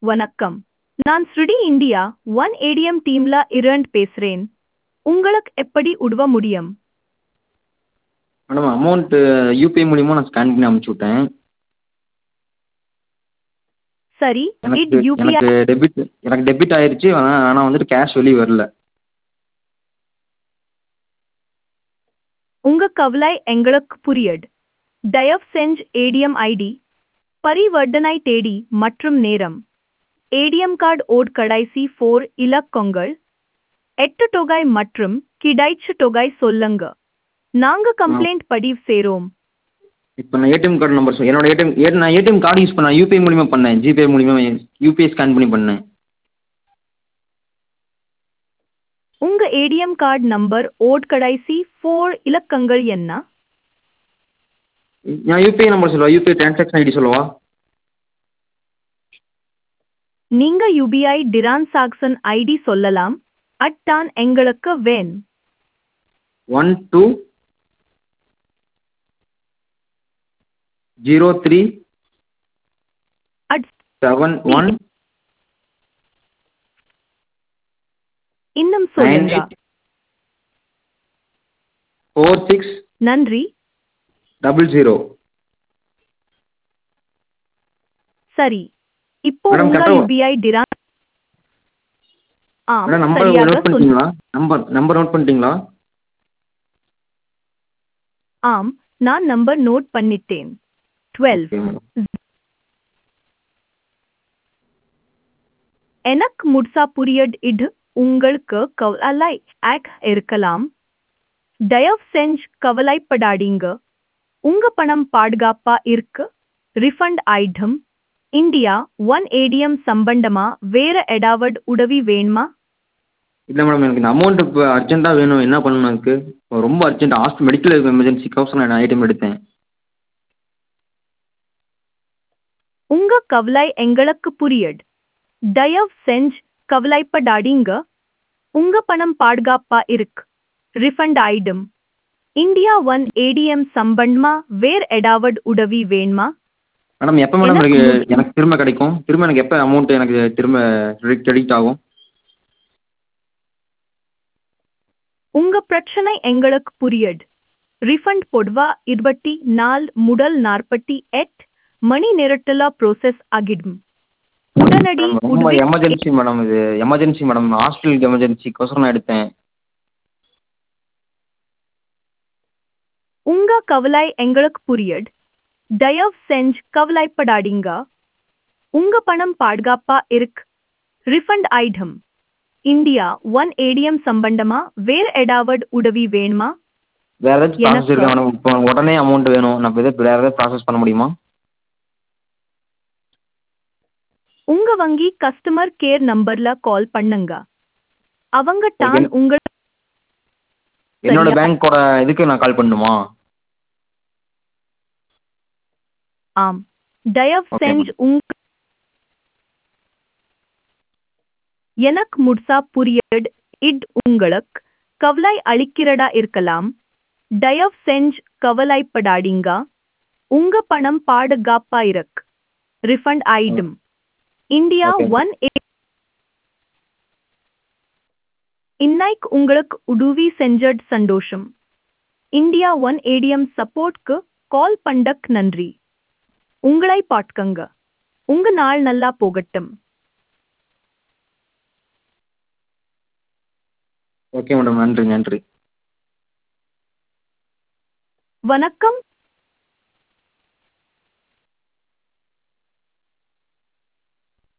வணக்கம் நான் ஸ்ருடி இந்தியா ஒன் ஏடிஎம் டீம்ல இரண்ட் பேசுறேன் உங்களுக்கு எப்படி உதவ முடியும் மேடம் அமௌண்ட்டு யூபிஐ மூலியமாக நான் ஸ்கேன் பண்ணி அனுப்பிச்சி விட்டேன் சரி இட் எனக்கு யூபிஐ எனக்கு டெபிட் எனக்கு டெபிட் ஆயிருச்சு ஆனால் ஆனால் வந்துட்டு கேஷ் வெளியே வரல உங்க கவலை எங்களுக்கு புரியுது தயவு செஞ்சு ஏடிஎம் ஐடி பரிவர்த்தனை தேதி மற்றும் நேரம் ஏடிஎம் கார்டு ஓட் கடைசி ஃபோர் இலக்கங்கள் எட்டு தொகை மற்றும் கிடைச்ச தொகை சொல்லுங்க நாங்க கம்ப்ளைண்ட் பதிவு செய்றோம் இப்போ நான் ஏடிஎம் கார்டு நம்பர் சொல் என்னோட ஏடிஎம் நான் ஏடிஎம் கார்டு யூஸ் பண்ணேன் யூபிஐ மூலியமாக பண்ணேன் ஜிபே மூலியமாக யூபிஐ ஸ்கேன் பண்ணி பண்ணேன் உங்க ஏடிஎம் கார்டு நம்பர் ஓட் கடைசி ஃபோர் இலக்கங்கள் என்ன நான் யூபிஐ நம்பர் சொல்லவா யூபிஐ ட்ரான்சாக்ஷன் ஐடி சொல்லவா நீங்க யூபிஐ டிரான்சாக்சன் ஐடி சொல்லலாம் அட்டான் எங்களுக்கு one one two zero three eight seven one இன்னும் நைன் சொல்லுங்க எயிட் ஃபோர் சிக்ஸ் நன்றி டபுள் ஜீரோ சரி இப்போ மேடம், உங்க கரெக்டா- யூபிஐ டிரான் ஆம் மேடம் நம்பர் சரியாக நோட் சொன்ன- பண்ணிட்டீங்களா நம்பர் நம்பர் நோட் பண்ணிட்டீங்களா ஆம் நான் நம்பர் நோட் பண்ணிட்டேன் டுவெல் ஓகே மேடம் எனக்கு முட்சா புரியட் இது உங்களுக்கு கவலை ஆக் இருக்கலாம் தயவு செஞ்சு கவலைப்படாதீங்க உங்க பணம் பாதுகாப்பா இருக்கு refund item India one ATM சம்பந்தமா வேற ஏதாவது உதவி வேணுமா இல்லை மேடம் எனக்கு இந்த அமௌண்ட் இப்போ அர்ஜென்ட்டாக வேணும் என்ன பண்ணணும் அதுக்கு இப்போ ரொம்ப அர்ஜென்ட் ஹாஸ்பிட்டல் மெடிக்கல் எமர்ஜென்சிக்கோசரம் நான் ஐட்டம் எடுத்தேன் உங்க கவலை எங்களுக்கு புரியுது தயவு செஞ்சு கவலைப்படாதீங்க உங்க பணம் பாதுகாப்பா இருக்கு refund item India one ATM சம்பந்தமா வேற ஏதாவது உதவி வேணுமா மேடம் எப்போ மேடம் எனக்கு எனக்கு முடி- எனக்கு திரும்ப கிடைக்கும் திரும்ப எனக்கு எப்போ அமௌண்ட் எனக்கு திரும்ப கிரெடிட் ஆகும் உங்க பிரச்சனை எங்களுக்கு புரியுது ரிஃபண்ட் பொதுவா இருபத்தி நாலு முதல் நாற்பத்தி எட்டு மணி நேரத்துல ப்ரோசஸ் ஆகிடும் உடனடி மேடம், ரொம்ப உதவி எமர்ஜென்சி மேடம் இது எமர்ஜென்சி மேடம் ஹாஸ்பிட்டல் எமர்ஜென்சிக்கோசரம் நான் எடுத்தேன் உங்க கவலை எங்களுக்கு புரியுது தயவு செஞ்சு கவலைப்படாதீங்க உங்க பணம் பாதுகாப்பா இருக்கு refund item India one ATM சம்பந்தமா வேற ஏதாவது உதவி வேணுமா வேற ஏதாச்சும் ப்ராசஸ் எனக்கு- இருக்கா மேடம் இப்போ உடனே அமௌண்ட் வேணும் நான் இப்போ எதாவது வேற ஏதாவது ப்ராசஸ் பண்ண முடியுமா உங்க வங்கி கஸ்டமர் கேர் நம்பர்ல கால் பண்ணுங்க அவங்க தான் Okay. உங்க என்னோட சரியா? பேங்க்கோட இதுக்கு நான் கால் பண்ணணுமா ஆம் தயவு Okay, செஞ்சு உங்க எனக்கு முட்சா புரியட் இட் உங்களுக்கு கவலை அளிக்கிறதா இருக்கலாம் தயவு செஞ்சு கவலைப்படாதீங்க உங்க பணம் பாதுகாப்பா இருக்கு refund item India Okay. One இன்னைக்கு உங்களுக்கு உதவி செஞ்சட் சந்தோஷம் இந்தியா ஒன் ஏடிஎம் சப்போர்ட்க்கு கால் பண்டக் நன்றி உங்களை பாட்கங்க உங்க நாள் நல்லா போகட்டும் ஓகே மேடம் நன்றி நன்றி வணக்கம்